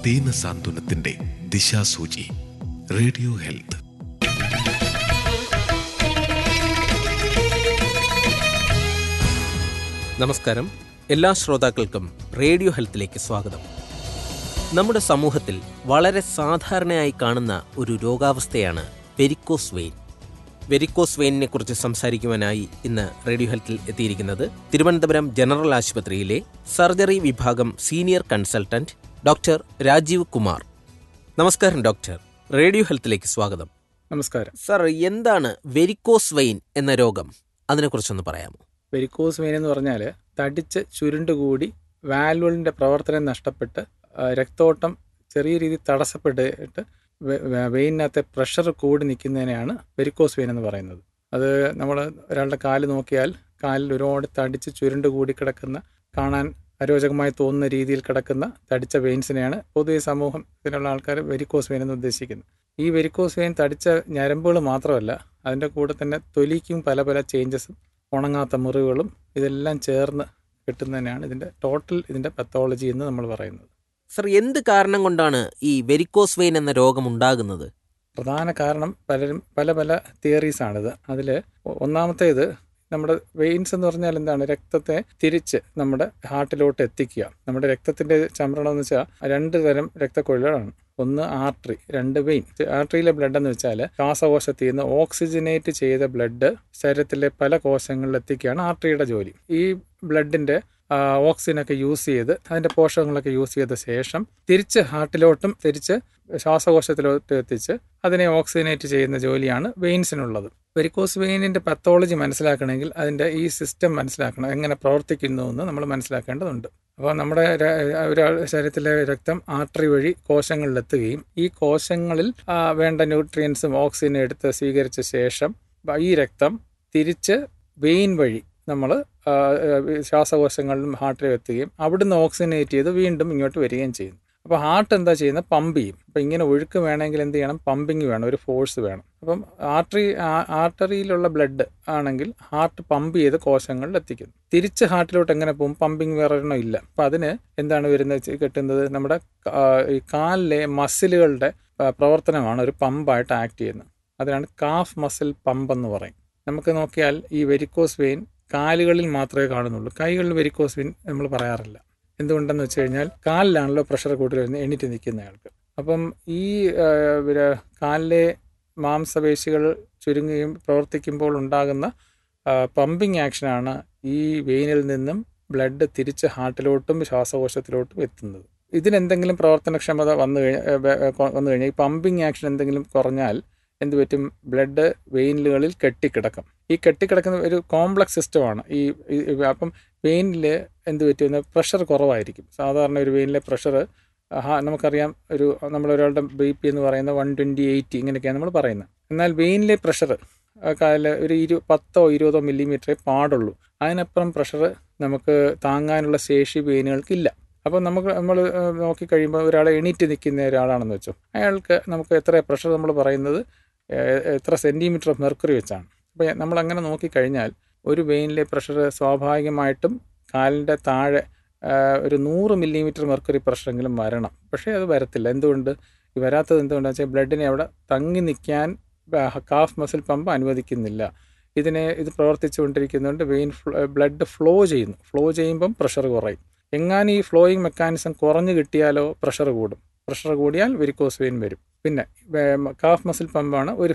ദീന സാന്ത്വനത്തിന്റെ ദിശാസൂചി radio health നമസ്കാരം എല്ലാ ശ്രോതാക്കൾക്കും റേഡിയോ ഹെൽത്തിലേക്ക് സ്വാഗതം നമ്മുടെ സമൂഹത്തിൽ വളരെ സാധാരണയായി കാണുന്ന ഒരു രോഗാവസ്ഥയാണ് വെരിക്കോസ് വെയിൻ വെരിക്കോസ് വെയിനിനെ കുറിച്ച് സംസാരിക്കുവാനായി ഇന്ന് റേഡിയോ ഹെൽത്തിൽ എത്തിയിരിക്കുന്നത് തിരുവനന്തപുരം ജനറൽ ആശുപത്രിയിലെ സർജറി വിഭാഗം senior consultant doctor Rajeev Kumar നമസ്കാരം ഡോക്ടർ റേഡിയോ ഹെൽത്തിലേക്ക് സ്വാഗതം നമസ്കാരം സർ എന്താണ് വെരിക്കോസ് വെയിൻ എന്ന രോഗം അതിനെക്കുറിച്ചൊന്ന് പറയാമോ വെരിക്കോസ് വെയിൻ എന്ന് പറഞ്ഞാൽ തടിച്ച് ചുരുണ്ടുകൂടി വാൽവുകളിൻ്റെ പ്രവർത്തനം നഷ്ടപ്പെട്ട് ആ, രക്തോട്ടം ചെറിയ രീതിയിൽ തടസ്സപ്പെട്ടിട്ട് വെ- വെ- വെയിനകത്തെ പ്രഷർ കൂടി നിൽക്കുന്നതിനെയാണ് വെരിക്കോസ് വെയിൻ എന്ന് പറയുന്നത് അത് നമ്മൾ ഒരാളുടെ കാല് നോക്കിയാൽ കാലിൽ ഒരുപാട് തടിച്ച് ചുരുണ്ട് കൂടി കിടക്കുന്ന കാണാൻ അരോചകമായി തോന്നുന്ന രീതിയിൽ കിടക്കുന്ന തടിച്ച വെയിൻസിനെയാണ് പൊതുവെ സമൂഹത്തിലുള്ള ആൾക്കാർ വെരിക്കോസ് വെയിൻ എന്ന് ഉദ്ദേശിക്കുന്നത് ഈ വെരിക്കോസ് വെയിൻ തടിച്ച ഞരമ്പുകൾ മാത്രമല്ല അതിൻ്റെ കൂടെ തന്നെ തൊലിക്കും പല പല ചേഞ്ചസും ഉണങ്ങാത്ത മുറിവുകളും ഇതെല്ലാം ചേർന്ന് കിട്ടുന്നതിനാണ് ഇതിൻ്റെ ടോട്ടൽ ഇതിൻ്റെ പത്തോളജി എന്ന് നമ്മൾ പറയുന്നത് സർ എന്ത് കാരണം കൊണ്ടാണ് ഈ വെരിക്കോസ് വെയിൻ എന്ന രോഗം ഉണ്ടാകുന്നത് പ്രധാന കാരണം പലരും പല പല തിയറീസാണിത് അതിൽ ഒന്നാമത്തേത് നമ്മുടെ വെയിൻസ് എന്ന് പറഞ്ഞാൽ എന്താണ് രക്തത്തെ തിരിച്ച് നമ്മുടെ ഹാർട്ടിലോട്ട് എത്തിക്കുക നമ്മുടെ രക്തത്തിൻ്റെ ചംരണം എന്ന് വെച്ചാൽ രണ്ട് തരം രക്തക്കൊഴലാണ് ഒന്ന് ആർട്ടറി രണ്ട് വെയിൻ ആർട്ടറിയിലെ ബ്ലഡ് എന്ന് വെച്ചാൽ ശ്വാസകോശത്തിൽ നിന്ന് ഓക്സിജനേറ്റ് ചെയ്ത ബ്ലഡ് ശരീരത്തിലെ പല കോശങ്ങളിൽ എത്തിക്കുകയാണ് ആർട്ടറിയുടെ ജോലി ഈ ബ്ലഡിൻ്റെ ഓക്സിജനൊക്കെ യൂസ് ചെയ്ത് അതിൻ്റെ പോഷകങ്ങളൊക്കെ യൂസ് ചെയ്ത ശേഷം തിരിച്ച് ഹാർട്ടിലോട്ടും തിരിച്ച് ശ്വാസകോശത്തിലോട്ട് എത്തിച്ച് അതിനെ ഓക്സിജനേറ്റ് ചെയ്യുന്ന ജോലിയാണ് വെയിൻസിനുള്ളത് വെരിക്കോസ് വെയിനിൻ്റെ പത്തോളജി മനസ്സിലാക്കണമെങ്കിൽ അതിൻ്റെ ഈ സിസ്റ്റം മനസ്സിലാക്കണം എങ്ങനെ പ്രവർത്തിക്കുന്നു എന്ന് നമ്മൾ മനസ്സിലാക്കേണ്ടതുണ്ട് അപ്പോൾ നമ്മുടെ ര- ഒരാൾ ശരീരത്തിലെ രക്തം ആർട്ടറി വഴി കോശങ്ങളിലെത്തുകയും ഈ കോശങ്ങളിൽ ആ, വേണ്ട ന്യൂട്രിയൻസും ഓക്സിജനും എടുത്ത് സ്വീകരിച്ച ശേഷം ഈ രക്തം തിരിച്ച് വെയിൻ വഴി നമ്മൾ ശ്വാസകോശങ്ങളിലും ഹാർട്ടിലും എത്തുകയും അവിടുന്ന് ഓക്സിജനേറ്റ് ചെയ്ത് വീണ്ടും ഇങ്ങോട്ട് വരികയും ചെയ്യുന്നു അപ്പോൾ ഹാർട്ട് എന്താ ചെയ്യുന്നത് പമ്പ് ചെയ്യും അപ്പോൾ ഇങ്ങനെ ഒഴുക്ക് വേണമെങ്കിൽ എന്ത് ചെയ്യണം പമ്പിങ് വേണം ഒരു ഫോഴ്സ് വേണം അപ്പം ആർട്ടറി ആർട്ടറിയിലുള്ള ബ്ലഡ് ആണെങ്കിൽ ഹാർട്ട് പമ്പ് ചെയ്ത് കോശങ്ങളിൽ എത്തിക്കുന്നു തിരിച്ച് ഹാർട്ടിലോട്ട് എങ്ങനെ പോകും പമ്പിങ് വേറെ ഒരെണ്ണം ഇല്ല അപ്പം അതിന് എന്താണ് വരുന്നത് വെച്ച് കിട്ടുന്നത് നമ്മുടെ കാ- ഈ കാലിലെ മസിലുകളുടെ ആ, പ്രവർത്തനമാണ് ഒരു പമ്പായിട്ട് ആക്ട് ചെയ്യുന്നത് അതിനാണ് കാഫ് മസിൽ പമ്പ് എന്ന് പറയും നമുക്ക് നോക്കിയാൽ ഈ വെരിക്കോസ് വെയിൻ കാലുകളിൽ മാത്രമേ കാണുന്നുള്ളൂ കൈകളിൽ വെരിക്കോസ് വെയിൻ നമ്മൾ പറയാറില്ല എന്തുകൊണ്ടെന്ന് വെച്ച് കഴിഞ്ഞാൽ കാലിലാണല്ലോ പ്രഷർ കൂടുതൽ വരുന്നത് എണീറ്റ് നിൽക്കുന്നയാൾക്ക് അപ്പം ഈ ആ, പിന്നെ കാലിലെ മാംസപേശികൾ ചുരുങ്ങുകയും പ്രവർത്തിക്കുമ്പോൾ ഉണ്ടാകുന്ന പമ്പിങ് ആക്ഷനാണ് ഈ വെയിനിൽ നിന്നും ബ്ലഡ് തിരിച്ച് ഹാർട്ടിലോട്ടും ശ്വാസകോശത്തിലോട്ടും എത്തുന്നത് ഇതിനെന്തെങ്കിലും പ്രവർത്തനക്ഷമത വന്നു കഴിഞ്ഞാൽ വന്നു കഴിഞ്ഞാൽ ഈ പമ്പിങ് ആക്ഷൻ എന്തെങ്കിലും കുറഞ്ഞാൽ എന്ത് പറ്റും ബ്ലഡ് വെയിനുകളിൽ കെട്ടിക്കിടക്കും ഈ കെട്ടിക്കിടക്കുന്ന ഒരു കോംപ്ലക്സ് സിസ്റ്റമാണ് ഈ ഈ- ഈ- അപ്പം വെയിനിൽ എന്ത് പറ്റുമെന്ന് പ്രഷർ കുറവായിരിക്കും സാധാരണ ഒരു വെയിനിലെ പ്രഷർ നമുക്കറിയാം ഒരു നമ്മളൊരാളുടെ ബി പി എന്ന് പറയുന്നത് വൺ ട്വൻറ്റി എയ്റ്റി ഇങ്ങനെയൊക്കെയാണ് നമ്മൾ പറയുന്നത് എന്നാൽ വെയിനിലെ പ്രഷർ കാല ഒരു ഇരു പത്തോ ഇരുപതോ മില്ലിമീറ്ററേ പാടുള്ളൂ അതിനപ്പുറം പ്രഷർ നമുക്ക് താങ്ങാനുള്ള ശേഷി വെയിനുകൾക്കില്ല അപ്പോൾ നമുക്ക് നമ്മൾ നോക്കിക്കഴിയുമ്പോൾ ഒരാൾ എണീറ്റ് നിൽക്കുന്ന ഒരാളാണെന്ന് വെച്ചോ അയാൾക്ക് നമുക്ക് എത്ര പ്രഷർ നമ്മൾ പറയുന്നത് ഏഹ്, എത്ര സെൻറ്റിമീറ്റർ ഓഫ് മെർക്കുറി വെച്ചാണ് അപ്പോൾ നമ്മൾ അങ്ങനെ നോക്കിക്കഴിഞ്ഞാൽ ഒരു വെയിനിലെ പ്രഷർ സ്വാഭാവികമായിട്ടും കാലിൻ്റെ താഴെ ആഹ്, ഒരു നൂറ് മില്ലിമീറ്റർ മെർക്കുറി പ്രഷറെങ്കിലും വരണം പക്ഷേ അത് വരത്തില്ല എന്തുകൊണ്ട് ഈ വരാത്തത് എന്തുകൊണ്ടാണെന്ന് വെച്ചാൽ ബ്ലഡിനെ അവിടെ തങ്ങി നിൽക്കാൻ കാഫ് മസിൽ പമ്പ് അനുവദിക്കുന്നില്ല ഇതിനെ ഇത് പ്രവർത്തിച്ചുകൊണ്ടിരിക്കുന്നതുകൊണ്ട് വെയിൻ ബ്ലഡ് ഫ്ലോ ചെയ്യുന്നു ഫ്ലോ ചെയ്യുമ്പം പ്രഷർ കുറയും എങ്ങാനും ഈ ഫ്ലോയിങ് മെക്കാനിസം കുറഞ്ഞു കിട്ടിയാലോ പ്രഷർ കൂടും പ്രഷർ കൂടിയാൽ വെരിക്കോസ് വെയിൻ വരും പിന്നെ കാഫ് മസിൽ പമ്പാണ് ഒരു